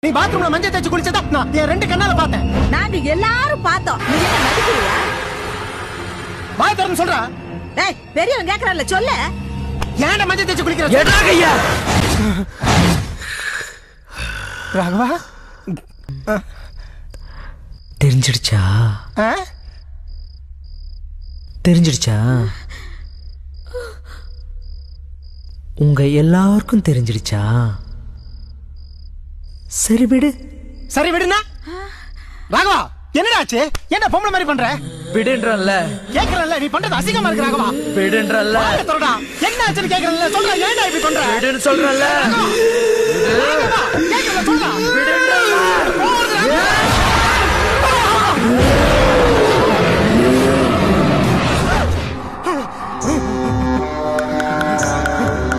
நீ பாத்ரூம்ல மஞ்சள் தேய்ச்சி குளிச்சதா நான் என் ரெண்டு கண்ணால பார்த்தேன் நாங்க எல்லாரும் பார்த்தோம் நீ என்ன நடிக்கிறியா வாய் திறந்து சொல்றா டேய் பெரியவன் கேக்குறான்ல சொல்ல ஏன்டா மஞ்சள் தேய்ச்சி குளிக்கிற எடா கையா ராகவா தெரிஞ்சிடுச்சா ஆ? தெரிஞ்சிடுச்சா உங்க எல்லாருக்கும் தெரிஞ்சிடுச்சா சரி விடு சரி விடுனா ராகவா என்னடா ஆச்சு என்ன பொம்பளை மாதிரி பண்ற விடுன்றல்ல கேக்குறல்ல நீ பண்றது அசிங்கமா இருக்கு ராகவா விடுன்றல்ல வாயை திறடா. என்ன ஆச்சுன்னு கேக்குறல்ல சொல்ற ஏன்டா இப்படி பண்ற விடுன்னு சொல்றல்ல ராகவா.